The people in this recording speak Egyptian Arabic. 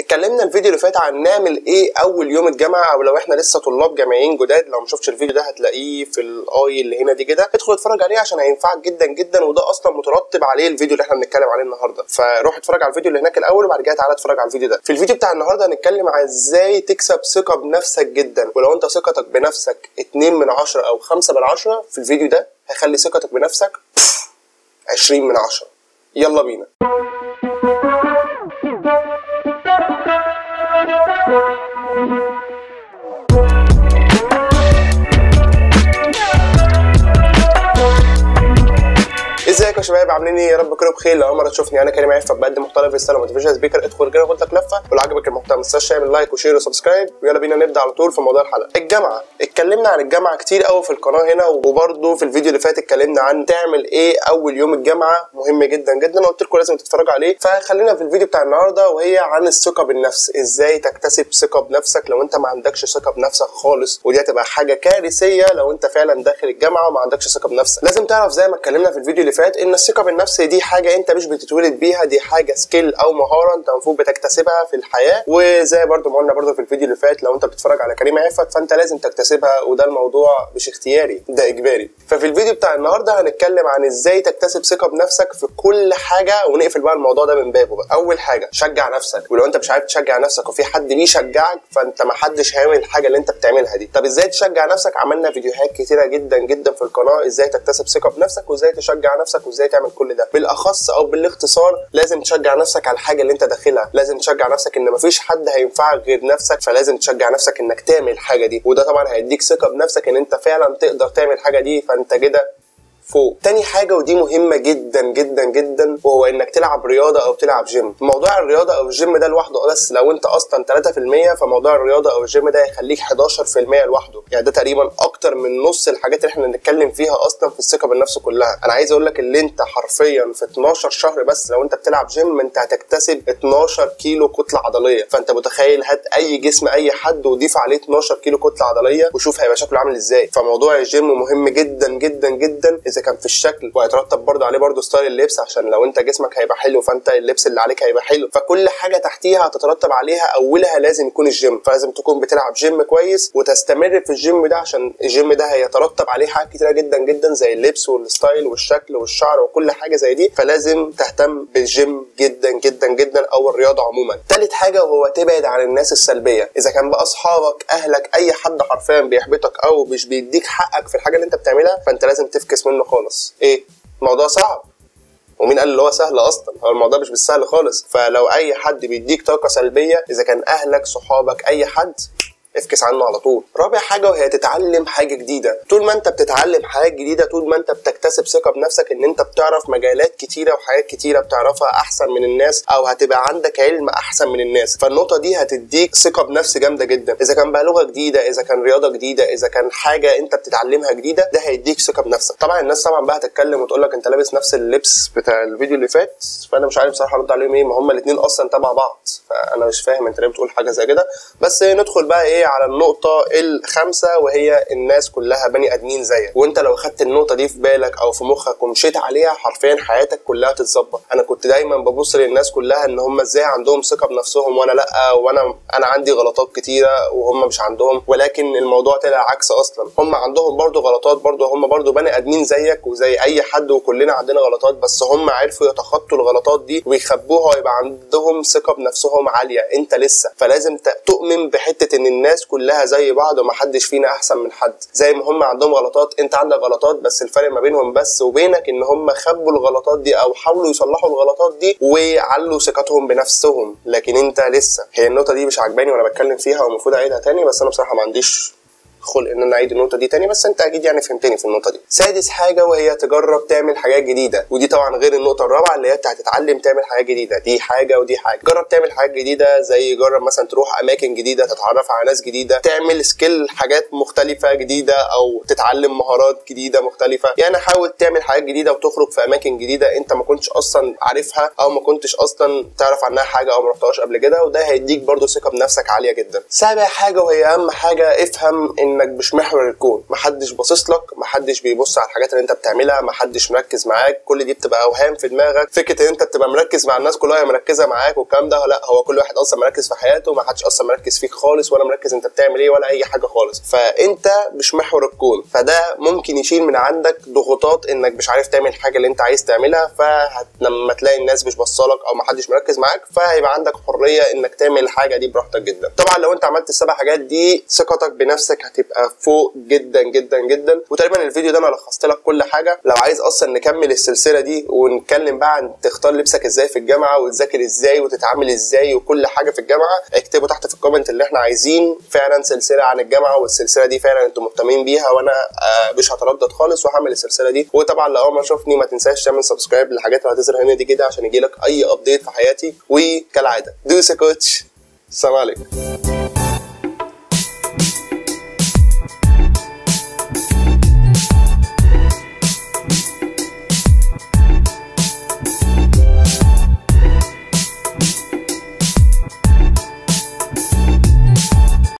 اتكلمنا الفيديو اللي فات عن نعمل ايه اول يوم الجامعه او لو احنا لسه طلاب جامعيين جداد لو ما شفتش الفيديو ده هتلاقيه في الاي اللي هنا دي كده ادخل اتفرج عليه عشان هينفعك جدا جدا وده اصلا مترتب عليه الفيديو اللي احنا بنتكلم عليه النهارده فروح اتفرج على الفيديو اللي هناك الاول وبعد كده تعالى اتفرج على الفيديو ده في الفيديو بتاع النهارده هنتكلم عن ازاي تكسب ثقه بنفسك جدا ولو انت ثقتك بنفسك 2 من 10 او 5 من 10 في الفيديو ده هيخلي ثقتك بنفسك 20 من 10 يلا بينا ازيكم يا شباب عاملين ايه يا رب تكونوا بخير لو اول مره تشوفني انا كريم عفه بقدم محتوى في السنه موتيفيشن سبيكر ادخل كده خد لك لفه ولو عجبك المحتوى ما تنساش تعمل لايك وشير وسبسكرايب ويلا بينا نبدا على طول في موضوع الحلقه الجامعه اتكلمنا عن الجامعه كتير قوي في القناه هنا وبرده في الفيديو اللي فات اتكلمنا عن تعمل ايه اول يوم الجامعه مهم جدا جدا وقلت لكم لازم تتفرجوا عليه فخلينا في الفيديو بتاع النهارده وهي عن الثقه بالنفس ازاي تكتسب ثقه بنفسك لو انت ما عندكش ثقه بنفسك خالص ودي هتبقى حاجه كارثيه لو انت فعلا داخل الجامعه وما عندكش ثقه بنفسك لازم تعرف زي ما اتكلمنا في الفيديو اللي فات ان الثقه بالنفس دي حاجه انت مش بتتولد بيها دي حاجه سكيل او مهاره انت المفروض بتكتسبها في الحياه وزي برضو ما قلنا برضو في الفيديو اللي فات لو انت بتتفرج على كريم عفت فانت لازم تكتسبها وده الموضوع مش اختياري ده اجباري ففي الفيديو بتاع النهارده هنتكلم عن ازاي تكتسب ثقه بنفسك في كل حاجه ونقفل بقى الموضوع ده من بابه بقى اول حاجه شجع نفسك ولو انت مش عارف تشجع نفسك وفي حد بيشجعك فانت ما حدش هيعمل الحاجه اللي انت بتعملها دي طب ازاي تشجع نفسك عملنا فيديوهات كتيره جدا جدا في القناه ازاي تكتسب ثقه بنفسك وازاي تشجع نفسك وازاي تعمل كل ده بالاخص او بالاختصار لازم تشجع نفسك على الحاجه اللي انت داخلها لازم تشجع نفسك ان مفيش حد هينفعك غير نفسك فلازم تشجع نفسك انك تعمل الحاجه دي وده طبعا هيديك ثقه بنفسك ان انت فعلا تقدر تعمل الحاجه دي فانت كده فوق تاني حاجة ودي مهمة جدا جدا جدا وهو انك تلعب رياضة او تلعب جيم موضوع الرياضة او الجيم ده لوحده بس لو انت اصلا 3% فموضوع الرياضة او الجيم ده هيخليك 11% لوحده يعني ده تقريبا اكتر من نص الحاجات اللي احنا بنتكلم فيها اصلا في الثقة بالنفس كلها انا عايز اقول لك اللي انت حرفيا في 12 شهر بس لو انت بتلعب جيم انت هتكتسب 12 كيلو كتلة عضلية فانت متخيل هات اي جسم اي حد وضيف عليه 12 كيلو كتلة عضلية وشوف هيبقى شكله عامل ازاي فموضوع الجيم مهم جدا جدا جدا اذا كان في الشكل وهيترتب برضه عليه برضه ستايل اللبس عشان لو انت جسمك هيبقى حلو فانت اللبس اللي عليك هيبقى حلو فكل حاجه تحتيها هتترتب عليها اولها لازم يكون الجيم فلازم تكون بتلعب جيم كويس وتستمر في الجيم ده عشان الجيم ده هيترتب عليه حاجات كتيره جدا جدا زي اللبس والستايل والشكل والشعر وكل حاجه زي دي فلازم تهتم بالجيم جدا جدا جدا او الرياضه عموما تالت حاجه وهو تبعد عن الناس السلبيه اذا كان بقى اصحابك اهلك اي حد حرفيا بيحبطك او مش بيديك حقك في الحاجه اللي انت بتعملها فانت لازم تفكس منه خالص ايه الموضوع صعب ومين قال اللي هو سهل اصلا هو الموضوع مش بالسهل خالص فلو اي حد بيديك طاقه سلبيه اذا كان اهلك صحابك اي حد افكس عنه على طول رابع حاجة وهي تتعلم حاجة جديدة طول ما انت بتتعلم حاجات جديدة طول ما انت بتكتسب ثقة بنفسك ان انت بتعرف مجالات كتيرة وحاجات كتيرة بتعرفها احسن من الناس او هتبقى عندك علم احسن من الناس فالنقطة دي هتديك ثقة بنفس جامدة جدا اذا كان بقى لغة جديدة اذا كان رياضة جديدة اذا كان حاجة انت بتتعلمها جديدة ده هيديك ثقة بنفسك طبعا الناس طبعا بقى هتتكلم وتقول لك انت لابس نفس اللبس بتاع الفيديو اللي فات فانا مش عارف بصراحة ارد عليهم ايه ما هم الاثنين اصلا تبع بعض فانا مش فاهم انت ليه بتقول حاجة زي كده بس ندخل بقى ايه على النقطة الخامسة وهي الناس كلها بني ادمين زيك وانت لو خدت النقطة دي في بالك او في مخك ومشيت عليها حرفيا حياتك كلها تتظبط انا كنت دايما ببص للناس كلها ان هم ازاي عندهم ثقة بنفسهم وانا لا وانا انا عندي غلطات كتيرة وهم مش عندهم ولكن الموضوع طلع عكس اصلا هم عندهم برضو غلطات برضو هم برضو بني ادمين زيك وزي اي حد وكلنا عندنا غلطات بس هم عرفوا يتخطوا الغلطات دي ويخبوها ويبقى عندهم ثقة بنفسهم عالية انت لسه فلازم تؤمن بحتة ان الناس كلها زي بعض ومحدش فينا احسن من حد زي ما هم عندهم غلطات انت عندك غلطات بس الفرق ما بينهم بس وبينك ان هم خبوا الغلطات دي او حاولوا يصلحوا الغلطات دي وعلوا ثقتهم بنفسهم لكن انت لسه هي النقطه دي مش عجباني وانا بتكلم فيها ومفروض اعيدها تاني بس انا بصراحه ما عنديش خلق ان انا اعيد النقطه دي تاني بس انت اكيد يعني فهمتني في النقطه دي سادس حاجه وهي تجرب تعمل حاجات جديده ودي طبعا غير النقطه الرابعه اللي هي بتاعت تتعلم تعمل حاجات جديده دي حاجه ودي حاجه جرب تعمل حاجات جديده زي جرب مثلا تروح اماكن جديده تتعرف على ناس جديده تعمل سكيل حاجات مختلفه جديده او تتعلم مهارات جديده مختلفه يعني حاول تعمل حاجات جديده وتخرج في اماكن جديده انت ما كنتش اصلا عارفها او ما كنتش اصلا تعرف عنها حاجه او ما رحتهاش قبل كده وده هيديك برضو ثقه بنفسك عاليه جدا سابع حاجه وهي اهم حاجه افهم ان انك مش محور الكون محدش باصص لك محدش بيبص على الحاجات اللي انت بتعملها محدش مركز معاك كل دي بتبقى اوهام في دماغك فكره ان انت بتبقى مركز مع الناس كلها مركزه معاك والكلام ده لا هو كل واحد اصلا مركز في حياته ما حدش اصلا مركز فيك خالص ولا مركز انت بتعمل ايه ولا اي حاجه خالص فانت مش محور الكون فده ممكن يشيل من عندك ضغوطات انك مش عارف تعمل الحاجه اللي انت عايز تعملها فلما تلاقي الناس مش بصالك او ما حدش مركز معاك فهيبقى عندك حريه انك تعمل الحاجه دي براحتك جدا طبعا لو انت عملت السبع حاجات دي ثقتك بنفسك هتبقى فوق جدا جدا جدا وتقريبا الفيديو ده انا لخصت لك كل حاجه لو عايز اصلا نكمل السلسله دي ونتكلم بقى عن تختار لبسك ازاي في الجامعه وتذاكر ازاي وتتعامل ازاي وكل حاجه في الجامعه اكتبوا تحت في الكومنت اللي احنا عايزين فعلا سلسله عن الجامعه والسلسله دي فعلا انتم مهتمين بيها وانا آه، مش هتردد خالص وهعمل السلسله دي وطبعا لو اول ما تشوفني ما تنساش تعمل سبسكرايب للحاجات اللي هتظهر هنا دي كده عشان يجيلك اي ابديت في حياتي وكالعاده دوس يا كوتش السلام عليكم